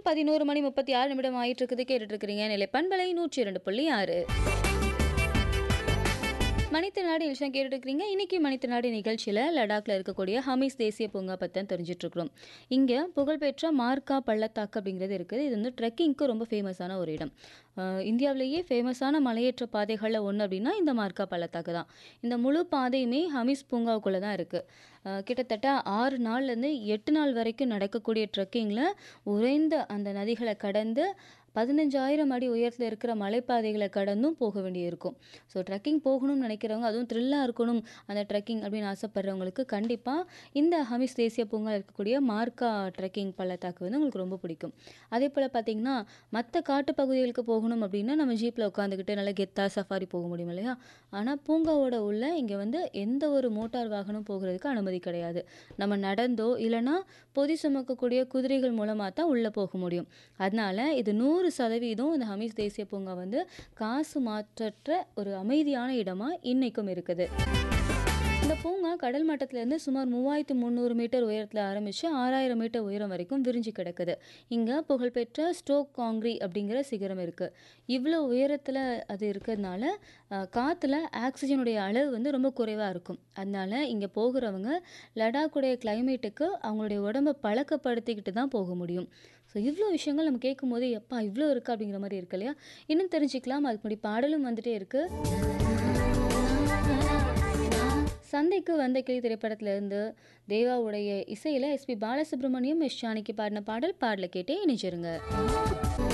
பதினோரு மணி முப்பத்தி ஆறு நிமிடம் ஆயிட்டு இருக்குது கேட்டுட்டு இருக்கிறீங்க நிலை பண்பலை நூற்றி இரண்டு புள்ளி ஆறு மணித்திருநாடு நிகழ்ச்சியாக கேட்டுட்டு இருக்கிறீங்க இன்னைக்கு மணித்திருநாடு நிகழ்ச்சியில் லடாக்ல இருக்கக்கூடிய ஹமீஸ் தேசிய பூங்கா பற்றி தெரிஞ்சுட்டு இருக்கிறோம் இங்கே புகழ்பெற்ற மார்க்கா பள்ளத்தாக்கு அப்படிங்கிறது இருக்குது இது வந்து ட்ரெக்கிங்க்கு ரொம்ப ஃபேமஸான ஒரு இடம் அஹ் இந்தியாவிலேயே ஃபேமஸான மலையேற்ற பாதைகளில் ஒன்று அப்படின்னா இந்த மார்க்கா பள்ளத்தாக்கு தான் இந்த முழு பாதையுமே ஹமீஸ் பூங்காவுக்குள்ளே தான் இருக்குது கிட்டத்தட்ட ஆறு நாள்லேருந்து எட்டு நாள் வரைக்கும் நடக்கக்கூடிய ட்ரெக்கிங்கில் உறைந்த அந்த நதிகளை கடந்து பதினஞ்சாயிரம் அடி உயரத்தில் இருக்கிற மலைப்பாதைகளை கடந்தும் போக வேண்டியிருக்கும் ஸோ ட்ரெக்கிங் போகணும்னு நினைக்கிறவங்க அதுவும் த்ரில்லாக இருக்கணும் அந்த ட்ரெக்கிங் அப்படின்னு ஆசைப்படுறவங்களுக்கு கண்டிப்பாக இந்த ஹமிஸ் தேசிய பூங்கா இருக்கக்கூடிய மார்க்கா ட்ரெக்கிங் பள்ளத்தாக்கு வந்து உங்களுக்கு ரொம்ப பிடிக்கும் அதே போல் பார்த்தீங்கன்னா மற்ற காட்டு பகுதிகளுக்கு போகணும் அப்படின்னா நம்ம ஜீப்பில் உட்காந்துக்கிட்டு நல்லா கெத்தாக சஃபாரி போக முடியும் இல்லையா ஆனால் பூங்காவோட உள்ள இங்கே வந்து எந்த ஒரு மோட்டார் வாகனம் போகிறதுக்கு அனுமதி கிடையாது நம்ம நடந்தோ இல்லைன்னா பொதி சுமக்கக்கூடிய குதிரைகள் மூலமாக தான் உள்ளே போக முடியும் அதனால இது நூறு சதவீதம் இந்த ஹமீஸ் தேசிய பூங்கா வந்து காசு மாற்றற்ற ஒரு அமைதியான இடமா இன்னைக்கும் இருக்குது இந்த பூங்கா கடல் மட்டத்திலேருந்து சுமார் மூவாயிரத்து முந்நூறு மீட்டர் உயரத்தில் ஆரம்பித்து ஆறாயிரம் மீட்டர் உயரம் வரைக்கும் விரிஞ்சு கிடக்குது இங்கே புகழ்பெற்ற ஸ்டோக் காங்க்ரி அப்படிங்கிற சிகரம் இருக்குது இவ்வளோ உயரத்தில் அது இருக்கிறதுனால அஹ், காத்துல ஆக்சிஜனுடைய அளவு வந்து ரொம்ப குறைவாக இருக்கும் அதனால இங்கே போகிறவங்க லடாக்குடைய கிளைமேட்டுக்கு அவங்களுடைய உடம்பை பழக்கப்படுத்திக்கிட்டு தான் போக முடியும் ஸோ இவ்வளோ விஷயங்கள் நம்ம கேட்கும் போது எப்பா இவ்வளோ இருக்குது அப்படிங்கிற மாதிரி இருக்கு இல்லையா இன்னும் தெரிஞ்சுக்கலாம் அதுக்கு முன்னாடி பாடலும் வந்துட்டே இருக்குது சந்தைக்கு வந்த கிளி திரைப்படத்துல இருந்து தேவாவுடைய இசையில எஸ்பி பாலசுப்ரமணியம் எஸ் ஜானகி பாடின பாடல் பாடல கேட்டே இணைச்சிருங்க